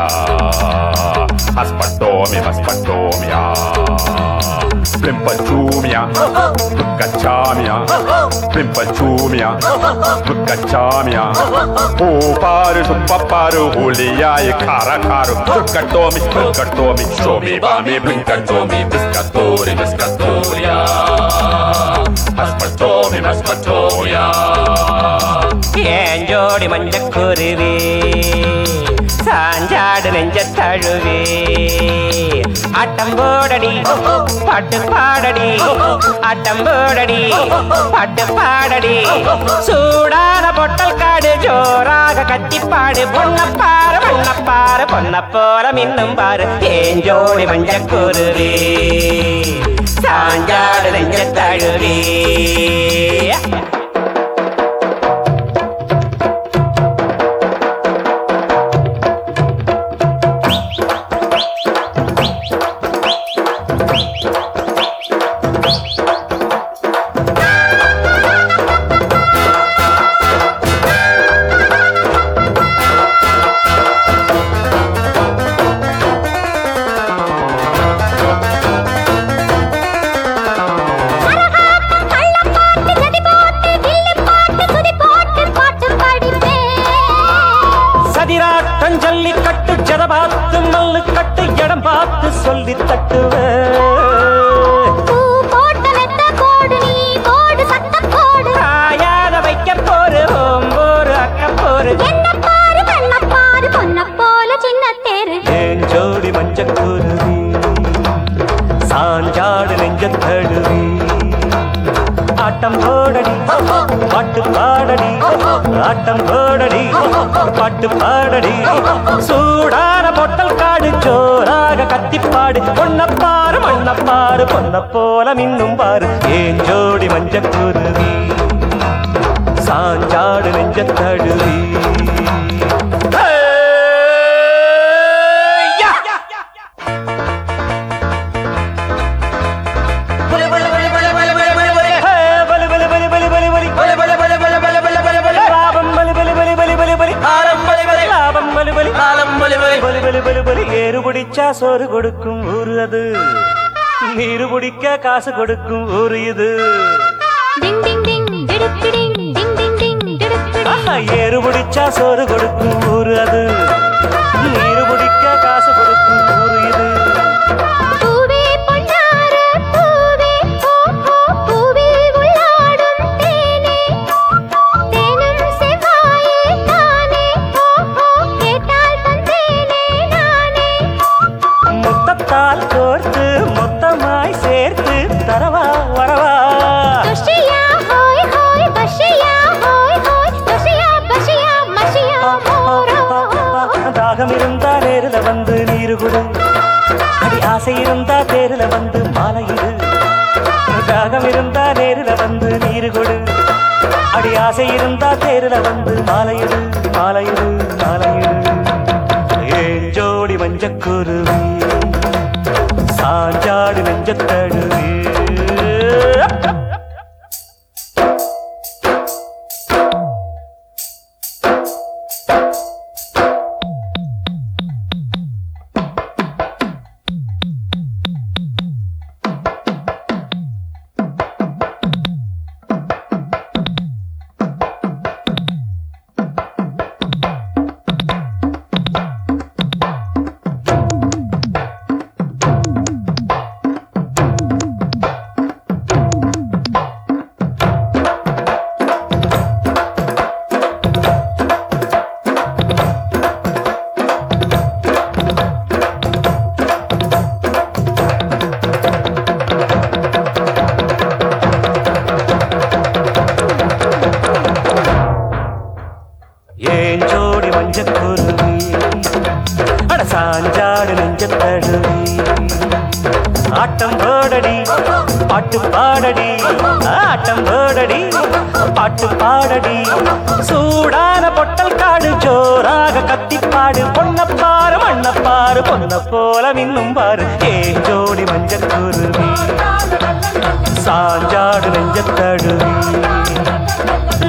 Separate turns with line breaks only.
Aspattomi, aspattomia. Plimpachumia, Puccacciamia, Plimpachumia, Puccacciamia. O paru, suppaparu, hulia, e cara caro. Puccatomi, puccatomi, shomi, bami, puccatomi, pescatori, pescatoria. Aspattomi, aspattomia.
ஏன் ஜோடி மஞ்சக்குருவி சாஞ்சாடு நெஞ்ச தழுவி ஆட்டம் போடடி பாட்டு பாடடி ஆட்டம் போடடி பாட்டு பாடடி சூடான பொட்டல் காடு ஜோராக கத்திப்பாடு பொன்னப்பாரு பொன்னப்பாரு பொன்ன போல மின்னும் பாரு ஏன் ஜோடி மஞ்சக்குருவி சாஞ்சாடு நெஞ்ச தழுவி சதிராட்டம் ஜல்லி கட்டு ஜத பார்த்து மல்லு கட்டு இடம் பார்த்து சொல்லி தட்டுவேன் காயாத வைக்க போரு ஓம்போரு அக்க போரு ஏன் ஜோடி மஞ்சக்குருவி சாஞ்சாடு நெஞ்ச தழுவி ஆட்டம் போடடி பாட்டு பாடடி ஆட்டம் போடடி பாட்டு பாடடி சூடான பொட்டல் காடு ஜோராக கத்திப்பாடு பொன்னப்பாரு மண்ணப்பாரு பொன்ன போல மின்னும் பாரு ஏன் ஜோடி மஞ்சக்குருவி சாஞ்சாடு நெஞ்ச தழுவி ஏறு பிடிச்சா சோறு கொடுக்கும் ஊரு அது நீரு பிடிக்க காசு கொடுக்கும் ஊரு இது ஆஹா, ஏறு பிடிச்சா சோறு கொடுக்கும் ஊரு அது நீரு பிடிக்க காசு கொடுக்கும் ஊரு இது முத்தத்தால் கோர்த்து மொத்தமாய் சேர்த்து தரவா வரவா தாகம் இருந்தா நேருல வந்து நீரு கொடு அடி ஆசை இருந்தா தேருல வந்து மாலையிடு தாகம் இருந்தா நேருல வந்து நீரு கொடு அடி ஆசை இருந்தா தேருல வந்து மாலையிடு மாலையிடு மாலையிடு ஏன் ஜோடி மஞ்சக்குருவி சாஞ்சாடு நெஞ்சத்தழுவி ஏன் ஜோடி மஞ்சக்குருவி அட சாஞ்சாடு நெஞ்சத்தழுவி ஆட்டம் போடடி பாட்டு பாடடி ஆட்டம் போடடி பாட்டு பாடடி சூடான பொட்டல் காடு ஜோராக கத்திப்பாடு பொன்னப்பாரு மண்ணப்பாரு பொன்ன போல மின்னும் பாரு ஏன் ஜோடி மஞ்சக்குருவி சாஞ்சாடு நெஞ்சத்தழுவி